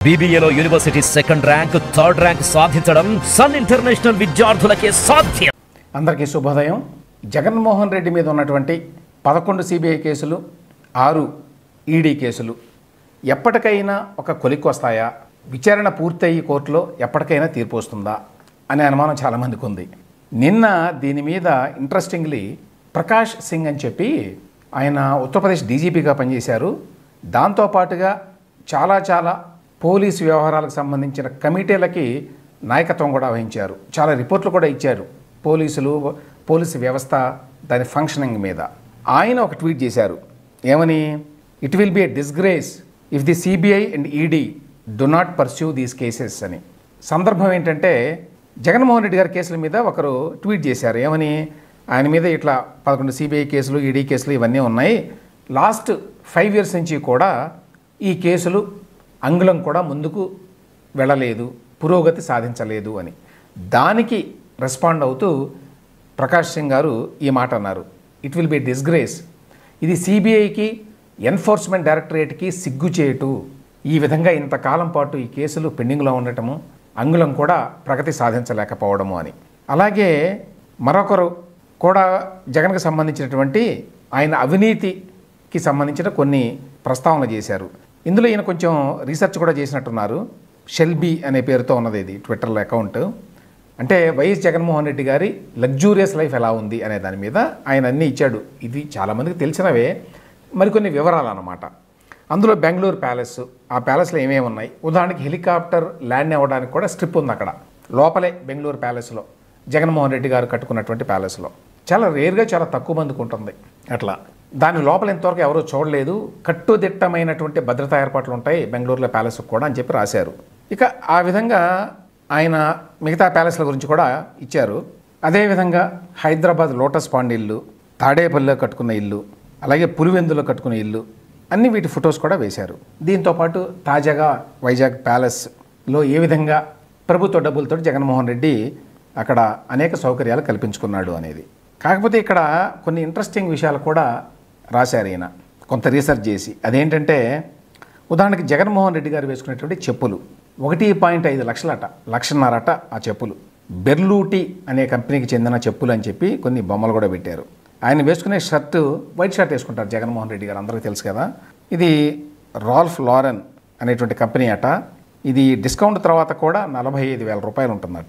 బీబీఏలో university second rank third rank సాధించడం Sun international విద్యార్థులకే సాధ్యం అందరికీ శుభోదయం జగన్మోహన్ రెడ్డి మీద ఉన్నటువంటి పదకొండు సిబిఐ కేసులు ఆరు ఈడీ కేసులు ఎప్పటికైనా ఒక కొలిక్కి వస్తాయా విచారణ పూర్తయి కోర్టులో ఎప్పటికైనా తీర్పు వస్తుందా అనే అనుమానం చాలామందికి ఉంది నిన్న దీని మీద ఇంట్రెస్టింగ్లీ ప్రకాష్ సింగ్ అని చెప్పి ఆయన ఉత్తరప్రదేశ్ డీజీపీగా పనిచేశారు దాంతోపాటుగా చాలా చాలా పోలీసు వ్యవహారాలకు సంబంధించిన కమిటీలకి నాయకత్వం కూడా వహించారు చాలా రిపోర్ట్లు కూడా ఇచ్చారు పోలీసులు పోలీసు వ్యవస్థ దాని ఫంక్షనింగ్ మీద ఆయన ఒక ట్వీట్ చేశారు ఏమని it will be a disgrace if the CBI and ED do not pursue these cases అని సందర్భం ఏంటంటే జగన్మోహన్ రెడ్డి గారి కేసుల మీద ఒకరు ట్వీట్ చేశారు ఏమని ఆయన మీద ఇట్లా పదకొండు సిబిఐ కేసులు ఈడీ కేసులు ఇవన్నీ ఉన్నాయి లాస్ట్ ఫైవ్ ఇయర్స్ నుంచి కూడా ఈ కేసులు అంగుళం కూడా ముందుకు వెళ్ళలేదు పురోగతి సాధించలేదు అని దానికి రెస్పాండ్ అవుతూ ప్రకాష్ సింగ్ గారు ఈ మాట అన్నారు ఇట్ విల్ బి డిస్గ్రేస్ ఇది సిబిఐకి ఎన్ఫోర్స్మెంట్ డైరెక్టరేట్కి సిగ్గుచేటు ఈ విధంగా ఇంతకాలం పాటు ఈ కేసులు పెండింగ్లో ఉండటము అంగుళం కూడా ప్రగతి సాధించలేకపోవడము అని అలాగే మరొకరు కూడా జగన్కి సంబంధించినటువంటి ఆయన అవినీతికి సంబంధించిన కొన్ని ప్రస్తావన చేశారు ఇందులో ఈయన కొంచెం రీసెర్చ్ కూడా చేసినట్టున్నారు షెల్బీ అనే పేరుతో ఉన్నది ఇది ట్విట్టర్లో అకౌంట్ అంటే వైఎస్ జగన్మోహన్ రెడ్డి గారి లగ్జూరియస్ లైఫ్ ఎలా ఉంది అనే దాని మీద ఆయన అన్నీ ఇచ్చాడు ఇది చాలామందికి తెలిసినవే మరికొన్ని వివరాలు అన్నమాట అందులో బెంగళూరు ప్యాలెస్ ఆ ప్యాలెస్లో ఏమేమి ఉన్నాయి ఉదాహరణకి హెలికాప్టర్ ల్యాండ్ అవ్వడానికి కూడా స్ట్రిప్ ఉంది అక్కడ లోపలే బెంగళూరు ప్యాలెస్లో జగన్మోహన్ రెడ్డి గారు కట్టుకున్నటువంటి ప్యాలెస్లో చాలా రేర్గా చాలా తక్కువ మందికి ఉంటుంది అట్లా దాని లోపల ఇంతవరకు ఎవరూ చూడలేదు కట్టుదిట్టమైనటువంటి భద్రతా ఏర్పాట్లు ఉంటాయి బెంగళూరులో ప్యాలెస్ కూడా అని చెప్పి రాశారు ఇక ఆ విధంగా ఆయన మిగతా ప్యాలెస్ల గురించి కూడా ఇచ్చారు అదేవిధంగా హైదరాబాద్ లోటస్ పాండ్ ఇల్లు తాడేపల్లిలో కట్టుకున్న ఇల్లు అలాగే పులివెందులో కట్టుకున్న ఇల్లు అన్ని వీటి ఫొటోస్ కూడా వేశారు దీంతోపాటు తాజాగా వైజాగ్ ప్యాలెస్లో ఏ విధంగా ప్రభుత్వ డబ్బులతో జగన్మోహన్ రెడ్డి అక్కడ అనేక సౌకర్యాలు కల్పించుకున్నాడు అనేది కాకపోతే ఇక్కడ కొన్ని ఇంట్రెస్టింగ్ విషయాలు కూడా రాశారు ఈయన కొంత రీసెర్చ్ చేసి అదేంటంటే ఉదాహరణకి జగన్మోహన్ రెడ్డి గారు వేసుకునేటువంటి చెప్పులు ఒకటి పాయింట్ ఐదు లక్షలట లక్షన్నరట ఆ చెప్పులు బెర్లూటి అనే కంపెనీకి చెందిన చెప్పులు అని చెప్పి కొన్ని బొమ్మలు కూడా పెట్టారు ఆయన వేసుకునే షర్టు వైట్ షర్ట్ వేసుకుంటారు జగన్మోహన్ రెడ్డి గారు అందరికీ తెలుసు కదా ఇది రాల్ఫ్ లారెన్ అనేటువంటి కంపెనీ అట ఇది డిస్కౌంట్ తర్వాత కూడా నలభై ఐదు వేల రూపాయలు ఉంటుందట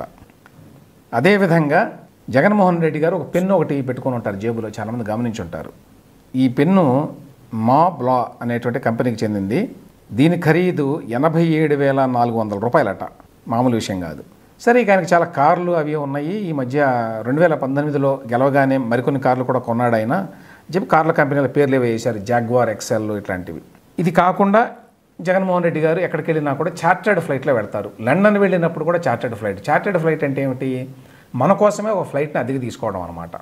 అదేవిధంగా జగన్మోహన్ రెడ్డి గారు ఒక పెన్ను ఒకటి పెట్టుకొని ఉంటారు జేబులో చాలామంది గమనించి ఉంటారు ఈ పెన్ను మా బ్లా అనేటువంటి కంపెనీకి చెందింది దీని ఖరీదు ఎనభై ఏడు వేల నాలుగు వందల రూపాయలట మామూలు విషయం కాదు సరే ఇక ఆయనకి చాలా కార్లు అవి ఉన్నాయి ఈ మధ్య రెండు వేల పంతొమ్మిదిలో గెలవగానే మరికొన్ని కార్లు కూడా కొన్నాడు ఆయన చెప్పి కార్ల కంపెనీల పేర్లు వేశారు జాగ్వార్ ఎక్సెల్ ఇట్లాంటివి ఇది కాకుండా జగన్మోహన్ రెడ్డి గారు ఎక్కడికి వెళ్ళినా కూడా చార్టర్డ్ ఫ్లైట్లో వెళ్తారు లండన్ వెళ్ళినప్పుడు కూడా చార్టర్డ్ ఫ్లైట్ చార్టర్డ్ ఫ్లైట్ అంటే ఏమిటి మన కోసమే ఒక ఫ్లైట్ని అద్దెకి తీసుకోవడం అనమాట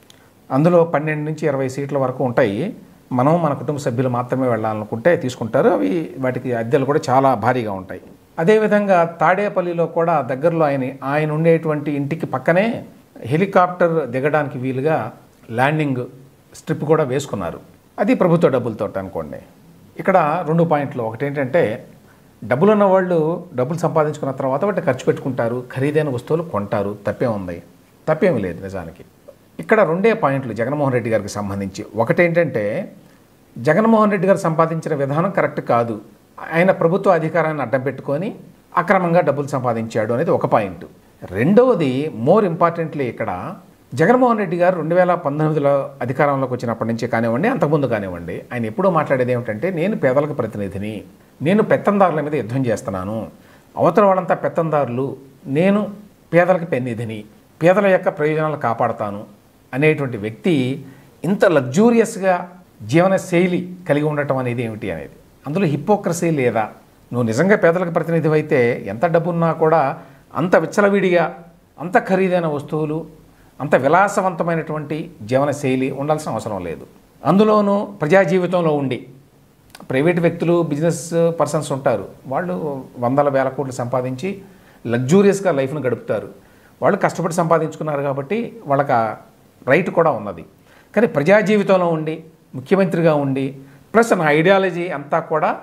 అందులో పన్నెండు నుంచి ఇరవై సీట్ల వరకు ఉంటాయి మనం మన కుటుంబ సభ్యులు మాత్రమే వెళ్ళాలనుకుంటే తీసుకుంటారు అవి వాటికి అద్దెలు కూడా చాలా భారీగా ఉంటాయి అదేవిధంగా తాడేపల్లిలో కూడా దగ్గరలో ఆయన ఆయన ఉండేటువంటి ఇంటికి పక్కనే హెలికాప్టర్ దిగడానికి వీలుగా ల్యాండింగ్ స్ట్రిప్ కూడా వేసుకున్నారు అది ప్రభుత్వ డబ్బులతో అనుకోండి ఇక్కడ రెండు పాయింట్లు ఒకటి ఏంటంటే డబ్బులు ఉన్న వాళ్ళు డబ్బులు సంపాదించుకున్న తర్వాత వాటిని ఖర్చు పెట్టుకుంటారు ఖరీదైన వస్తువులు కొంటారు తప్పే ఉంది తప్పేమీ లేదు నిజానికి ఇక్కడ రెండే పాయింట్లు జగన్మోహన్ రెడ్డి గారికి సంబంధించి ఒకటేంటంటే జగన్మోహన్ రెడ్డి గారు సంపాదించిన విధానం కరెక్ట్ కాదు ఆయన ప్రభుత్వ అధికారాన్ని అడ్డం పెట్టుకొని అక్రమంగా డబ్బులు సంపాదించాడు అనేది ఒక పాయింట్ రెండవది మోర్ ఇంపార్టెంట్లీ ఇక్కడ జగన్మోహన్ రెడ్డి గారు రెండు వేల పంతొమ్మిదిలో అధికారంలోకి వచ్చినప్పటి నుంచి కానివ్వండి అంతకుముందు కానివ్వండి ఆయన ఎప్పుడూ మాట్లాడేది ఏమిటంటే నేను పేదలకు ప్రతినిధిని నేను పెత్తందారుల మీద యుద్ధం చేస్తున్నాను అవతల వాళ్ళంతా పెత్తందారులు నేను పేదలకు పెన్నిధిని పేదల యొక్క ప్రయోజనాలు కాపాడతాను అనేటువంటి వ్యక్తి ఇంత లగ్జూరియస్గా జీవన శైలి కలిగి ఉండటం అనేది ఏమిటి అనేది అందులో హిపోక్రసీ లేదా నువ్వు నిజంగా పేదలకు ప్రతినిధి అయితే ఎంత డబ్బున్నా కూడా అంత విచ్చలవిడిగా అంత ఖరీదైన వస్తువులు అంత విలాసవంతమైనటువంటి జీవన శైలి ఉండాల్సిన అవసరం లేదు అందులోనూ ప్రజా జీవితంలో ఉండి ప్రైవేట్ వ్యక్తులు బిజినెస్ పర్సన్స్ ఉంటారు వాళ్ళు వందల వేల కోట్లు సంపాదించి లగ్జూరియస్గా లైఫ్ను గడుపుతారు వాళ్ళు కష్టపడి సంపాదించుకున్నారు కాబట్టి వాళ్ళకి ఆ రైట్ కూడా ఉన్నది కానీ ప్రజా జీవితంలో ఉండి ముఖ్యమంత్రిగా ఉండి ప్లస్ నా ఐడియాలజీ అంతా కూడా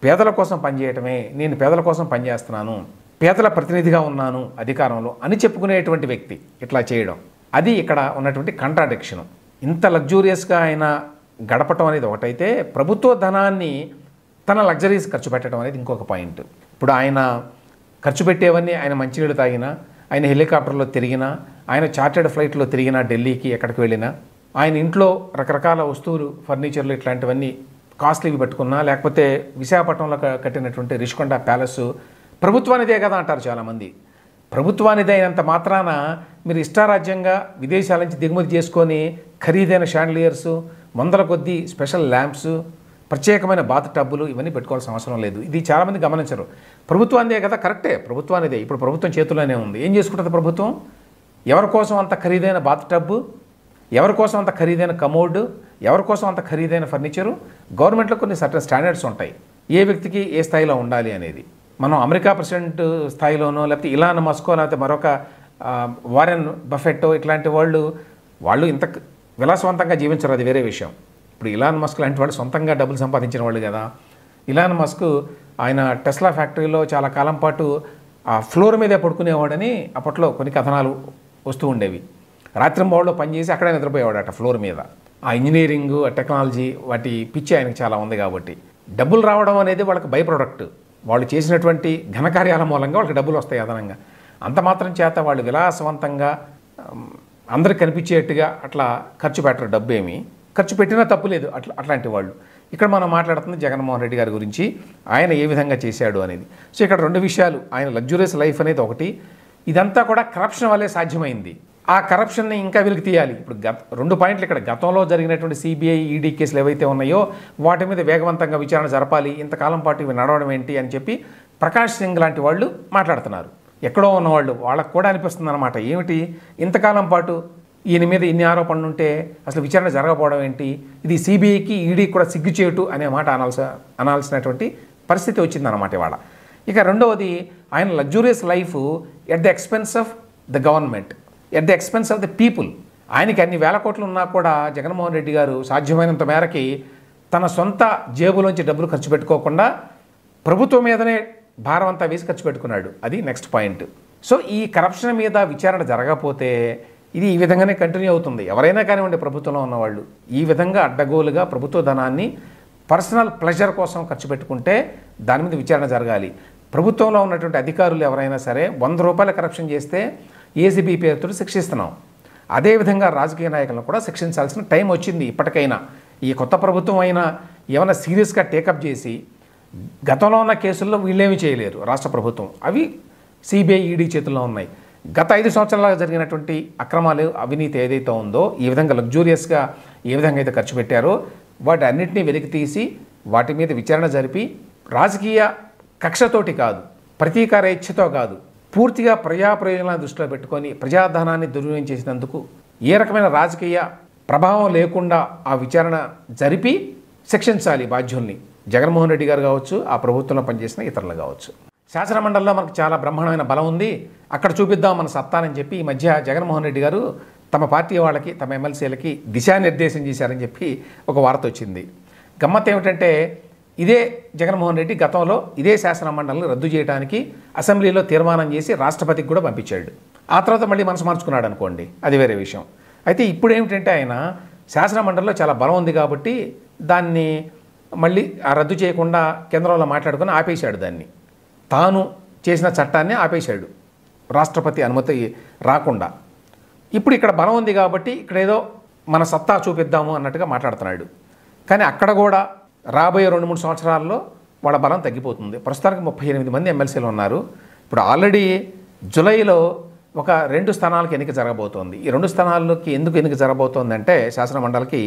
పేదల కోసం పనిచేయటమే నేను పేదల కోసం పనిచేస్తున్నాను పేదల ప్రతినిధిగా ఉన్నాను అధికారంలో అని చెప్పుకునేటువంటి వ్యక్తి ఇట్లా చేయడం అది ఇక్కడ ఉన్నటువంటి కంట్రాడిక్షన్ ఇంత లగ్జూరియస్గా ఆయన గడపటం అనేది ఒకటైతే ప్రభుత్వ ధనాన్ని తన లగ్జరీస్ ఖర్చు పెట్టడం అనేది ఇంకొక పాయింట్ ఇప్పుడు ఆయన ఖర్చు పెట్టేవన్నీ ఆయన మంచినీళ్ళు తాగినా ఆయన హెలికాప్టర్లో తిరిగినా ఆయన చార్టెడ్ ఫ్లైట్లో తిరిగినా ఢిల్లీకి ఎక్కడికి వెళ్ళినా ఆయన ఇంట్లో రకరకాల వస్తువులు ఫర్నిచర్లు ఇట్లాంటివన్నీ కాస్ట్లీవి పెట్టుకున్నా లేకపోతే విశాఖపట్నంలో క- కట్టినటువంటి రిషికొండ ప్యాలెస్ ప్రభుత్వానిదే కదా అంటారు చాలామంది ప్రభుత్వానిదే అయినంత మాత్రాన మీరు ఇష్టారాజ్యంగా విదేశాల నుంచి దిగుమతి చేసుకొని ఖరీదైన షాండ్లియర్స్ వందల కొద్దీ స్పెషల్ ల్యాంప్స్ ప్రత్యేకమైన బాత్ టబ్బులు ఇవన్నీ పెట్టుకోవాల్సిన అవసరం లేదు ఇది చాలామంది గమనించరు ప్రభుత్వానిదే కదా కరెక్టే ప్రభుత్వానిదే ఇప్పుడు ప్రభుత్వం చేతుల్లోనే ఉంది ఏం చేసుకుంటుంది ప్రభుత్వం ఎవరి కోసం అంత ఖరీదైన బాత్ టబ్బు ఎవరి కోసం అంత ఖరీదైన కమోడ్ ఎవరి కోసం అంత ఖరీదైన ఫర్నిచరు గవర్నమెంట్లో కొన్ని సర్టన్ స్టాండర్డ్స్ ఉంటాయి ఏ వ్యక్తికి ఏ స్థాయిలో ఉండాలి అనేది మనం అమెరికా ప్రెసిడెంట్ స్థాయిలోనో లేకపోతే ఇలాన్ మస్కో లేకపోతే మరొక ఆ, వారెన్ బఫెట్టో ఇట్లాంటి వాళ్ళు వాళ్ళు ఇంత విలాసవంతంగా జీవించరు అది వేరే విషయం ఇప్పుడు ఇలాన్ మస్క్ లాంటి వాళ్ళు సొంతంగా డబ్బులు సంపాదించిన వాళ్ళు కదా ఇలాన్ మస్క్ ఆయన టెస్లా ఫ్యాక్టరీలో చాలా కాలం పాటు ఆ ఫ్లోర్ మీదే పడుకునేవాడని అప్పట్లో కొన్ని కథనాలు వస్తూ ఉండేవి రాత్రింబౌళ్ళు పనిచేసి అక్కడే నిద్రపోయేవాడట ఫ్లోర్ మీద ఆ ఇంజనీరింగ్ ఆ టెక్నాలజీ వాటి పిచ్చి ఆయనకి చాలా ఉంది కాబట్టి డబ్బులు రావడం అనేది వాళ్ళకి బై ప్రొడక్ట్ వాళ్ళు చేసినటువంటి ఘనకార్యాల మూలంగా వాళ్ళకి డబ్బులు వస్తాయి అదనంగా అంత మాత్రం చేత వాళ్ళు విలాసవంతంగా ఆమ్, అందరికి కనిపించేట్టుగా అట్లా ఖర్చు పెట్టరు డబ్బు ఏమి ఖర్చు పెట్టినా తప్పు లేదు అట్లా అట్లాంటి వాళ్ళు ఇక్కడ మనం మాట్లాడుతుంది జగన్మోహన్ రెడ్డి గారి గురించి ఆయన ఏ విధంగా చేశాడు అనేది సో ఇక్కడ రెండు విషయాలు ఆయన లగ్జూరియస్ లైఫ్ అనేది ఒకటి ఇదంతా కూడా కరప్షన్ వల్లే సాధ్యమైంది ఆ కరప్షన్ని ఇంకా వెలికి తీయాలి ఇప్పుడు గత రెండు పాయింట్లు ఇక్కడ గతంలో జరిగినటువంటి సిబిఐ ఈడీ కేసులు ఏవైతే ఉన్నాయో వాటి మీద వేగవంతంగా విచారణ జరపాలి ఇంతకాలం పాటు ఇవి నడవడం ఏంటి అని చెప్పి ప్రకాష్ సింగ్ లాంటి వాళ్ళు మాట్లాడుతున్నారు ఎక్కడో ఉన్నవాళ్ళు వాళ్ళకు కూడా అనిపిస్తుంది అనమాట ఏమిటి ఇంతకాలం పాటు ఈయన మీద ఇన్ని ఆరోపణలు ఉంటే అసలు విచారణ జరగకపోవడం ఏంటి ఇది సిబిఐకి ఈడీకి కూడా సిగ్గుచేటు అనే మాట అనాల్సి అనాల్సినటువంటి పరిస్థితి వచ్చిందన్నమాట ఇవాళ ఇక రెండవది ఆయన luxurious life at the expense of the government at the expense of the people ఆయనకి అన్ని వేల కోట్లు ఉన్నా కూడా జగన్మోహన్ రెడ్డి గారు సాధ్యమైనంత మేరకి తన సొంత జేబులోంచి డబ్బులు ఖర్చు పెట్టుకోకుండా ప్రభుత్వం మీదనే భారం అంతా వేసి ఖర్చు పెట్టుకున్నాడు అది నెక్స్ట్ పాయింట్ సో ఈ కరప్షన్ మీద విచారణ జరగకపోతే ఇది ఈ విధంగానే కంటిన్యూ అవుతుంది ఎవరైనా కానివ్వండి ప్రభుత్వంలో ఉన్నవాళ్ళు ఈ విధంగా అడ్డగోలుగా ప్రభుత్వ ధనాన్ని పర్సనల్ ప్లెజర్ కోసం ఖర్చు పెట్టుకుంటే దాని మీద విచారణ జరగాలి ప్రభుత్వంలో ఉన్నటువంటి అధికారులు ఎవరైనా సరే వంద రూపాయల కరప్షన్ చేస్తే ఏసీబీ పేరుతో శిక్షిస్తున్నాం అదేవిధంగా రాజకీయ నాయకులను కూడా శిక్షించాల్సిన టైం వచ్చింది ఇప్పటికైనా ఈ కొత్త ప్రభుత్వం అయినా ఏమైనా సీరియస్గా టేకప్ చేసి గతంలో ఉన్న కేసుల్లో వీళ్ళేమీ చేయలేరు రాష్ట్ర ప్రభుత్వం అవి సిబిఐ ఈడీ చేతుల్లో ఉన్నాయి గత ఐదు సంవత్సరాలుగా జరిగినటువంటి అక్రమాలు అవినీతి ఏదైతే ఉందో ఈ విధంగా లగ్జూరియస్గా ఏ విధంగా అయితే ఖర్చు పెట్టారో వాటి అన్నింటినీ వెలికి తీసి వాటి మీద విచారణ జరిపి రాజకీయ కక్షతోటి కాదు ప్రతీకార ఇచ్ఛతో కాదు పూర్తిగా ప్రజా ప్రయోజనాలను దృష్టిలో పెట్టుకొని ప్రజాధనాన్ని దుర్వినియోగం చేసినందుకు ఏ రకమైన రాజకీయ ప్రభావం లేకుండా ఆ విచారణ జరిపి శిక్షించాలి బాధ్యుల్ని జగన్మోహన్ రెడ్డి గారు కావచ్చు ఆ ప్రభుత్వంలో పనిచేసిన ఇతరులు కావచ్చు శాసనమండలిలో మనకు చాలా బ్రహ్మాండమైన బలం ఉంది అక్కడ చూపిద్దాం మన సత్తానని చెప్పి ఈ మధ్య జగన్మోహన్ రెడ్డి గారు తమ పార్టీ వాళ్ళకి తమ ఎమ్మెల్సీలకి దిశానిర్దేశం చేశారని చెప్పి ఒక వార్త వచ్చింది గమ్మత్ ఏమిటంటే ఇదే జగన్మోహన్ రెడ్డి గతంలో ఇదే శాసన మండలిని రద్దు చేయడానికి అసెంబ్లీలో తీర్మానం చేసి రాష్ట్రపతికి కూడా పంపించాడు ఆ తర్వాత మళ్ళీ మనసు మార్చుకున్నాడు అనుకోండి అది వేరే విషయం అయితే ఇప్పుడు ఏమిటంటే ఆయన శాసన మండలిలో చాలా బలం ఉంది కాబట్టి దాన్ని మళ్ళీ ఆ రద్దు చేయకుండా కేంద్రంలో మాట్లాడుకొని ఆపేశాడు దాన్ని తాను చేసిన చట్టాన్ని ఆపేశాడు రాష్ట్రపతి అనుమతి రాకుండా ఇప్పుడు ఇక్కడ బలం ఉంది కాబట్టి ఇక్కడ ఏదో మన సత్తా చూపిద్దాము అన్నట్టుగా మాట్లాడుతున్నాడు కానీ అక్కడ కూడా రాబోయే రెండు మూడు సంవత్సరాల్లో వాళ్ళ బలం తగ్గిపోతుంది ప్రస్తుతానికి ముప్పై ఎనిమిది మంది ఎమ్మెల్సీలు ఉన్నారు ఇప్పుడు ఆల్రెడీ జూలైలో ఒక రెండు స్థానాలకు ఎన్నిక జరగబోతోంది ఈ రెండు స్థానాల్లోకి ఎందుకు ఎన్నిక జరగబోతోందంటే శాసన మండలికి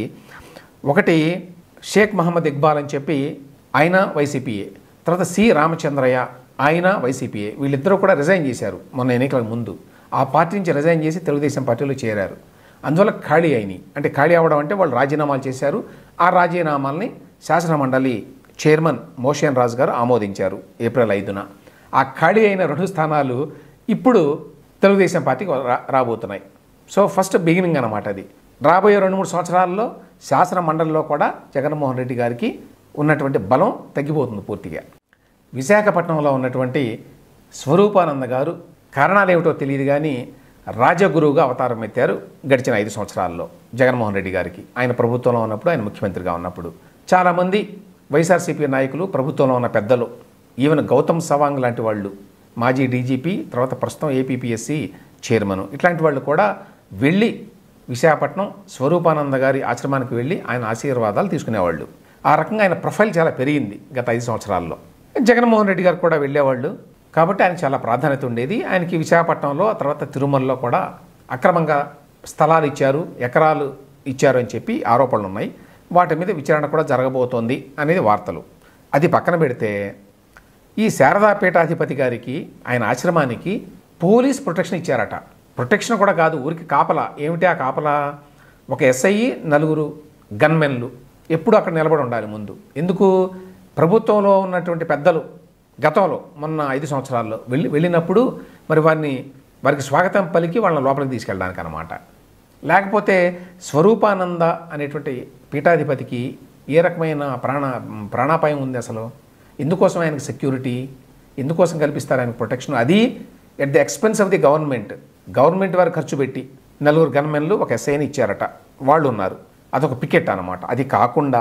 ఒకటి షేక్ మహమ్మద్ ఇక్బాల్ అని చెప్పి ఆయన వైసీపీఏ తర్వాత సి రామచంద్రయ్య ఆయన వైసీపీఏ వీళ్ళిద్దరూ కూడా రిజైన్ చేశారు మొన్న ఎన్నికలకు ముందు ఆ పార్టీ నుంచి రిజైన్ చేసి తెలుగుదేశం పార్టీలో చేరారు అందువల్ల ఖాళీ అయినాయి అంటే ఖాళీ అవ్వడం అంటే వాళ్ళు రాజీనామాలు చేశారు ఆ రాజీనామాల్ని శాసన మండలి చైర్మన్ మోషన్ రాజు గారు ఆమోదించారు ఏప్రిల్ ఐదున ఆ ఖాళీ అయిన రెండు స్థానాలు ఇప్పుడు తెలుగుదేశం పార్టీకి రా రాబోతున్నాయి సో ఫస్ట్ బిగినింగ్ అన్నమాట అది రాబోయే రెండు మూడు సంవత్సరాల్లో శాసన మండలిలో కూడా జగన్మోహన్ రెడ్డి గారికి ఉన్నటువంటి బలం తగ్గిపోతుంది పూర్తిగా విశాఖపట్నంలో ఉన్నటువంటి స్వరూపానంద గారు కారణాలు ఏమిటో తెలియదు కానీ రాజగురువుగా అవతారం ఎత్తారు గడిచిన ఐదు సంవత్సరాల్లో జగన్మోహన్ రెడ్డి గారికి ఆయన ప్రభుత్వంలో ఉన్నప్పుడు ఆయన ముఖ్యమంత్రిగా ఉన్నప్పుడు చాలామంది వైఎస్ఆర్సీపీ నాయకులు ప్రభుత్వంలో ఉన్న పెద్దలు ఈవెన్ గౌతమ్ సవాంగ్ లాంటి వాళ్ళు మాజీ డీజీపీ తర్వాత ప్రస్తుతం ఏపీపీఎస్సీ చైర్మన్ ఇట్లాంటి వాళ్ళు కూడా వెళ్ళి విశాఖపట్నం స్వరూపానంద గారి ఆశ్రమానికి వెళ్ళి ఆయన ఆశీర్వాదాలు తీసుకునేవాళ్ళు ఆ రకంగా ఆయన ప్రొఫైల్ చాలా పెరిగింది గత ఐదు సంవత్సరాల్లో జగన్మోహన్ రెడ్డి గారు కూడా వెళ్ళేవాళ్ళు కాబట్టి ఆయనకి చాలా ప్రాధాన్యత ఉండేది ఆయనకి విశాఖపట్నంలో ఆ తర్వాత తిరుమలలో కూడా అక్రమంగా స్థలాలు ఇచ్చారు ఎకరాలు ఇచ్చారు అని చెప్పి ఆరోపణలు ఉన్నాయి వాటి మీద విచారణ కూడా జరగబోతోంది అనేది వార్తలు అది పక్కన పెడితే ఈ శారదా పీఠాధిపతి గారికి ఆయన ఆశ్రమానికి పోలీస్ ప్రొటెక్షన్ ఇచ్చారట ప్రొటెక్షన్ కూడా కాదు ఊరికి కాపలా ఏమిటి ఆ కాపలా ఒక ఎస్ఐ నలుగురు గన్మెన్లు ఎప్పుడు అక్కడ నిలబడి ఉండాలి ముందు ఎందుకు ప్రభుత్వంలో ఉన్నటువంటి పెద్దలు గతంలో మొన్న ఐదు సంవత్సరాల్లో వెళ్ళి వెళ్ళినప్పుడు మరి వారిని వారికి స్వాగతం పలికి వాళ్ళని లోపలికి తీసుకెళ్ళడానికి అనమాట లేకపోతే స్వరూపానంద అనేటువంటి పీఠాధిపతికి ఏ రకమైన ప్రాణ ప్రాణాపాయం ఉంది అసలు ఎందుకోసం ఆయనకు సెక్యూరిటీ ఎందుకోసం కల్పిస్తారు ఆయనకు ప్రొటెక్షన్ అది at the expense of the government government వారు ఖర్చు పెట్టి నలుగురు గన్మెన్లు ఒక ఎస్ఐని ఇచ్చారట వాళ్ళు ఉన్నారు అదొక పికెట్ అనమాట అది కాకుండా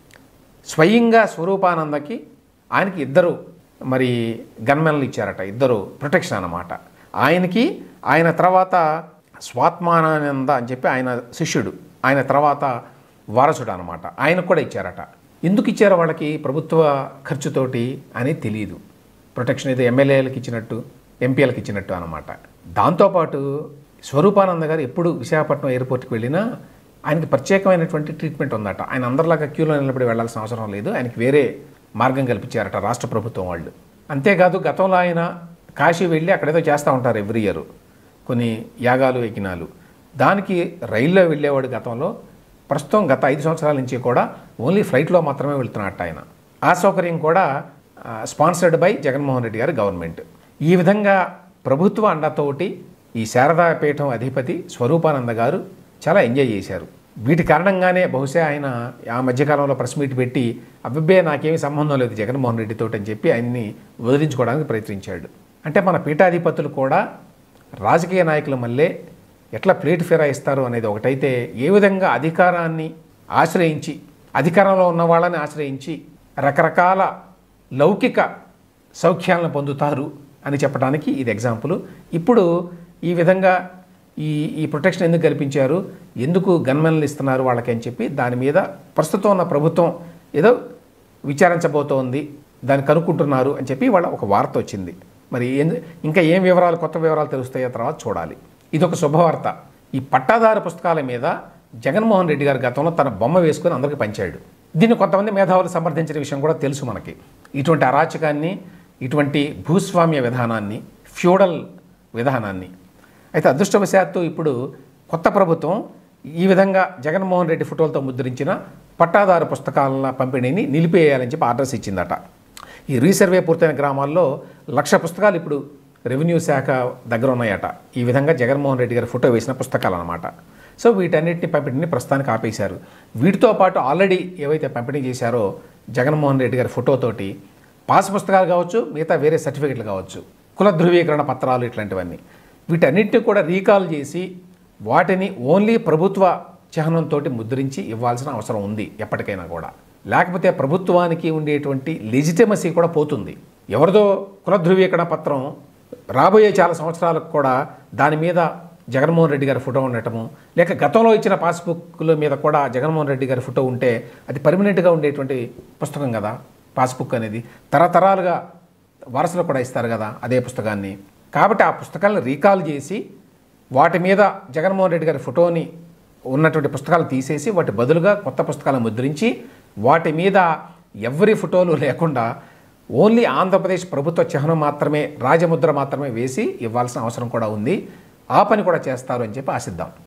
స్వయంగా స్వరూపానందకి ఆయనకి ఇద్దరు మరి గన్మెన్లు ఇచ్చారట ఇద్దరు ప్రొటెక్షన్ అన్నమాట ఆయనకి ఆయన తర్వాత స్వాత్మానంద అని చెప్పి ఆయన శిష్యుడు ఆయన తర్వాత వారసుడు అనమాట ఆయనకు కూడా ఇచ్చారట ఎందుకు ఇచ్చారో వాళ్ళకి ప్రభుత్వ ఖర్చుతోటి అనేది తెలియదు ప్రొటెక్షన్ ఏదో ఎమ్మెల్యేలకు ఇచ్చినట్టు ఎంపీలకు ఇచ్చినట్టు అనమాట దాంతోపాటు స్వరూపానంద గారు ఎప్పుడు విశాఖపట్నం ఎయిర్పోర్ట్కి వెళ్ళినా ఆయనకి ప్రత్యేకమైనటువంటి ట్రీట్మెంట్ ఉందట ఆయన అందరిలాగా క్యూలో నిలబడి వెళ్ళాల్సిన అవసరం లేదు ఆయనకి వేరే మార్గం కల్పించారట రాష్ట్ర ప్రభుత్వం వాళ్ళు అంతేకాదు గతంలో ఆయన కాశీ వెళ్ళి అక్కడేదో చేస్తూ ఉంటారు ఎవ్రీ ఇయర్ కొన్ని యాగాలు యజ్ఞాలు దానికి రైల్లో వెళ్ళేవాడు గతంలో ప్రస్తుతం గత ఐదు సంవత్సరాల నుంచి కూడా ఓన్లీ ఫ్లైట్లో మాత్రమే వెళ్తున్నట్టు ఆయన ఆ సౌకర్యం కూడా స్పాన్సర్డ్ బై జగన్మోహన్ రెడ్డి గారి గవర్నమెంట్ ఈ విధంగా ప్రభుత్వ అండతోటి ఈ శారదాపీఠం అధిపతి స్వరూపానంద గారు చాలా ఎంజాయ్ చేశారు వీటి కారణంగానే బహుశా ఆయన ఆ మధ్యకాలంలో ప్రెస్ మీట్ పెట్టి అబ్బబ్బే నాకేమీ సంబంధం లేదు జగన్మోహన్ రెడ్డితో అని చెప్పి ఆయన్ని వదిలించుకోవడానికి ప్రయత్నించాడు అంటే మన పీఠాధిపతులు కూడా రాజకీయ నాయకుల మళ్ళీ ఎట్లా ప్లేట్ ఫిరాయిస్తారు అనేది ఒకటైతే ఏ విధంగా అధికారాన్ని ఆశ్రయించి అధికారంలో ఉన్న వాళ్ళని ఆశ్రయించి రకరకాల లౌకిక సౌఖ్యాలను పొందుతారు అని చెప్పడానికి ఇది ఎగ్జాంపుల్ ఇప్పుడు ఈ విధంగా ఈ ఈ ప్రొటెక్షన్ ఎందుకు కల్పించారు ఎందుకు గన్మెన్లు ఇస్తున్నారు వాళ్ళకి అని చెప్పి దాని మీద ప్రస్తుతం ఉన్న ప్రభుత్వం ఏదో విచారించబోతోంది దాన్ని కనుక్కుంటున్నారు అని చెప్పి వాళ్ళ ఒక వార్త వచ్చింది మరి ఏం ఇంకా ఏం వివరాలు కొత్త వివరాలు తెలుస్తాయో తర్వాత చూడాలి ఇది ఒక శుభవార్త ఈ పట్టాదారు పుస్తకాల మీద జగన్మోహన్ రెడ్డి గారు గతంలో తన బొమ్మ వేసుకొని అందరికీ పంచాడు దీన్ని కొంతమంది మేధావులు సమర్థించిన విషయం కూడా తెలుసు మనకి ఇటువంటి అరాచకాన్ని ఇటువంటి భూస్వామ్య విధానాన్ని ఫ్యూడల్ విధానాన్ని అయితే అదృష్టవశాత్తు ఇప్పుడు కొత్త ప్రభుత్వం ఈ విధంగా జగన్మోహన్ రెడ్డి ఫోటోలతో ముద్రించిన పట్టాదారు పుస్తకాల పంపిణీని నిలిపేయాలని చెప్పి ఆర్డర్స్ ఇచ్చిందట ఈ రీసర్వే పూర్తయిన గ్రామాల్లో లక్ష పుస్తకాలు ఇప్పుడు రెవెన్యూ శాఖ దగ్గర ఉన్నాయట ఈ విధంగా జగన్మోహన్ రెడ్డి గారి ఫోటో వేసిన పుస్తకాలు అనమాట సో వీటన్నిటిని పంపిణీని ప్రస్తుతానికి ఆపేశారు వీటితో పాటు ఆల్రెడీ ఏవైతే పంపిణీ చేశారో జగన్మోహన్ రెడ్డి గారి ఫోటోతోటి పాస్ పుస్తకాలు కావచ్చు మిగతా వేరే సర్టిఫికెట్లు కావచ్చు కుల ధృవీకరణ పత్రాలు ఇట్లాంటివన్నీ వీటన్నిటిని కూడా రీకాల్ చేసి వాటిని ఓన్లీ ప్రభుత్వ చిహ్నంతో ముద్రించి ఇవ్వాల్సిన అవసరం ఉంది ఎప్పటికైనా కూడా లేకపోతే ప్రభుత్వానికి ఉండేటువంటి లెజిటమసీ కూడా పోతుంది ఎవరిదో కుల ధృవీకరణ పత్రం రాబోయే చాలా సంవత్సరాలకు కూడా దాని మీద జగన్మోహన్ రెడ్డి గారి ఫోటో ఉండటము లేక గతంలో ఇచ్చిన పాస్బుక్ల మీద కూడా జగన్మోహన్ రెడ్డి గారి ఫోటో ఉంటే అది పర్మనెంట్గా ఉండేటువంటి పుస్తకం కదా పాస్బుక్ అనేది తరతరాలుగా వారసులు కూడా ఇస్తారు కదా అదే పుస్తకాన్ని కాబట్టి ఆ పుస్తకాలను రీకాల్ చేసి వాటి మీద జగన్మోహన్ రెడ్డి గారి ఫోటోని ఉన్నటువంటి పుస్తకాలు తీసేసి వాటి బదులుగా కొత్త పుస్తకాలను ముద్రించి వాటి మీద ఎవరి ఫోటోలు లేకుండా ఓన్లీ ఆంధ్రప్రదేశ్ ప్రభుత్వ చిహ్నం మాత్రమే రాజముద్ర మాత్రమే వేసి ఇవ్వాల్సిన అవసరం కూడా ఉంది ఆ పని కూడా చేస్తారు అని చెప్పి ఆశిద్దాం